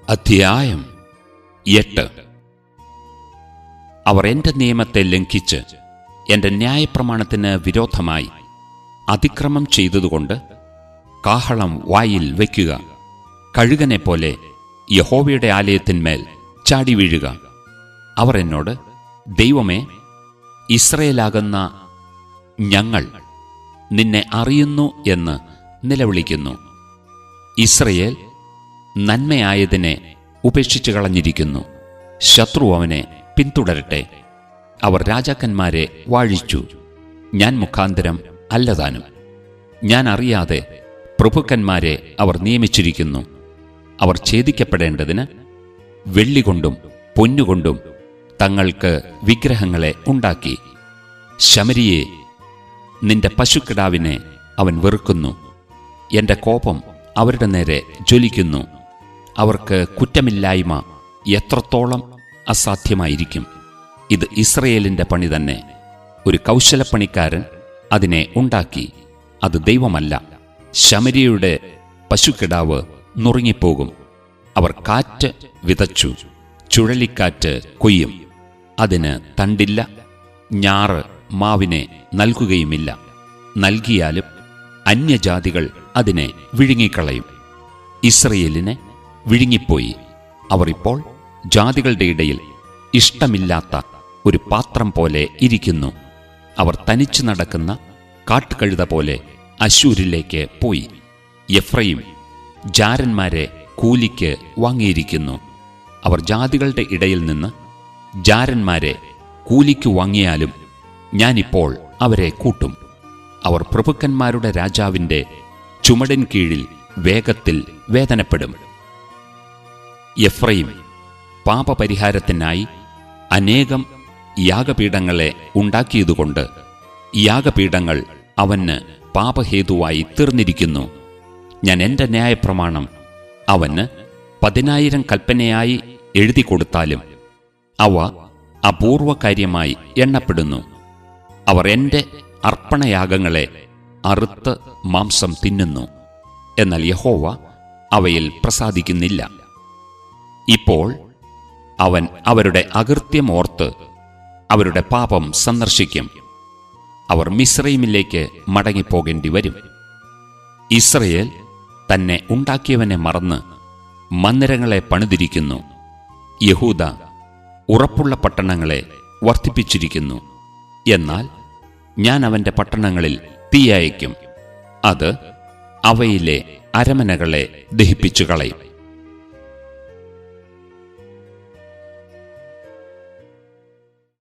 അധ്യായം എട്ട് അവർ എന്റെ നിയമത്തെ ലംഘിച്ച് എന്റെ ന്യായപ്രമാണത്തിന് വിരോധമായി അതിക്രമം ചെയ്തതുകൊണ്ട് കാഹളം വായിൽ വയ്ക്കുക കഴുകനെ പോലെ യഹോവയുടെ ആലയത്തിന്മേൽ ചാടി വീഴുക അവർ എന്നോട് ദൈവമേ ഇസ്രയേലാകുന്ന ഞങ്ങൾ നിന്നെ അറിയുന്നു എന്ന് നിലവിളിക്കുന്നു ഇസ്രയേൽ നന്മയായതിനെ ഉപേക്ഷിച്ചു കളഞ്ഞിരിക്കുന്നു ശത്രു അവനെ പിന്തുടരട്ടെ അവർ രാജാക്കന്മാരെ വാഴിച്ചു ഞാൻ മുഖാന്തരം അല്ലതാനും ഞാൻ അറിയാതെ പ്രഭുക്കന്മാരെ അവർ നിയമിച്ചിരിക്കുന്നു അവർ ഛേദിക്കപ്പെടേണ്ടതിന് വെള്ളികൊണ്ടും പൊന്നുകൊണ്ടും തങ്ങൾക്ക് വിഗ്രഹങ്ങളെ ഉണ്ടാക്കി ശമരിയെ നിന്റെ പശുക്കിടാവിനെ അവൻ വെറുക്കുന്നു എന്റെ കോപം അവരുടെ നേരെ ജ്വലിക്കുന്നു അവർക്ക് കുറ്റമില്ലായ്മ എത്രത്തോളം അസാധ്യമായിരിക്കും ഇത് ഇസ്രയേലിന്റെ പണി തന്നെ ഒരു കൗശലപ്പണിക്കാരൻ അതിനെ ഉണ്ടാക്കി അത് ദൈവമല്ല ശമരിയുടെ പശുക്കിടാവ് നുറുങ്ങിപ്പോകും അവർ കാറ്റ് വിതച്ചു ചുഴലിക്കാറ്റ് കൊയ്യും അതിന് തണ്ടില്ല ഞാറ് മാവിനെ നൽകുകയുമില്ല നൽകിയാലും അന്യജാതികൾ അതിനെ വിഴുങ്ങിക്കളയും ഇസ്രയേലിനെ വിഴുങ്ങിപ്പോയി അവർ ഇപ്പോൾ ജാതികളുടെ ഇടയിൽ ഇഷ്ടമില്ലാത്ത ഒരു പാത്രം പോലെ ഇരിക്കുന്നു അവർ തനിച്ചു നടക്കുന്ന കാട്ടുകഴുത പോലെ അശൂരിലേക്ക് പോയി എഫ്രയും ജാരന്മാരെ കൂലിക്ക് വാങ്ങിയിരിക്കുന്നു അവർ ജാതികളുടെ ഇടയിൽ നിന്ന് ജാരന്മാരെ കൂലിക്ക് വാങ്ങിയാലും ഞാനിപ്പോൾ അവരെ കൂട്ടും അവർ പ്രഭുക്കന്മാരുടെ രാജാവിന്റെ ചുമടിൻ കീഴിൽ വേഗത്തിൽ വേദനപ്പെടും എഫ്രൈം പാപപരിഹാരത്തിനായി അനേകം യാഗപീഠങ്ങളെ ഉണ്ടാക്കിയതുകൊണ്ട് യാഗപീഠങ്ങൾ അവന് പാപഹേതുവായി തീർന്നിരിക്കുന്നു ഞാൻ എന്റെ ന്യായപ്രമാണം അവന് പതിനായിരം കൽപ്പനയായി എഴുതി കൊടുത്താലും അവ അപൂർവ കാര്യമായി എണ്ണപ്പെടുന്നു അവർ എന്റെ അർപ്പണയാഗങ്ങളെ അറുത്ത് മാംസം തിന്നുന്നു എന്നാൽ യഹോവ അവയിൽ പ്രസാദിക്കുന്നില്ല ഇപ്പോൾ അവൻ അവരുടെ അകൃത്യം ഓർത്ത് അവരുടെ പാപം സന്ദർശിക്കും അവർ മിശ്രൈമിലേക്ക് മടങ്ങിപ്പോകേണ്ടി വരും ഇസ്രയേൽ തന്നെ ഉണ്ടാക്കിയവനെ മറന്ന് മന്ദിരങ്ങളെ പണിതിരിക്കുന്നു യഹൂദ ഉറപ്പുള്ള പട്ടണങ്ങളെ വർദ്ധിപ്പിച്ചിരിക്കുന്നു എന്നാൽ ഞാൻ അവന്റെ പട്ടണങ്ങളിൽ തീയയക്കും അത് അവയിലെ അരമനകളെ ദഹിപ്പിച്ചു കളയും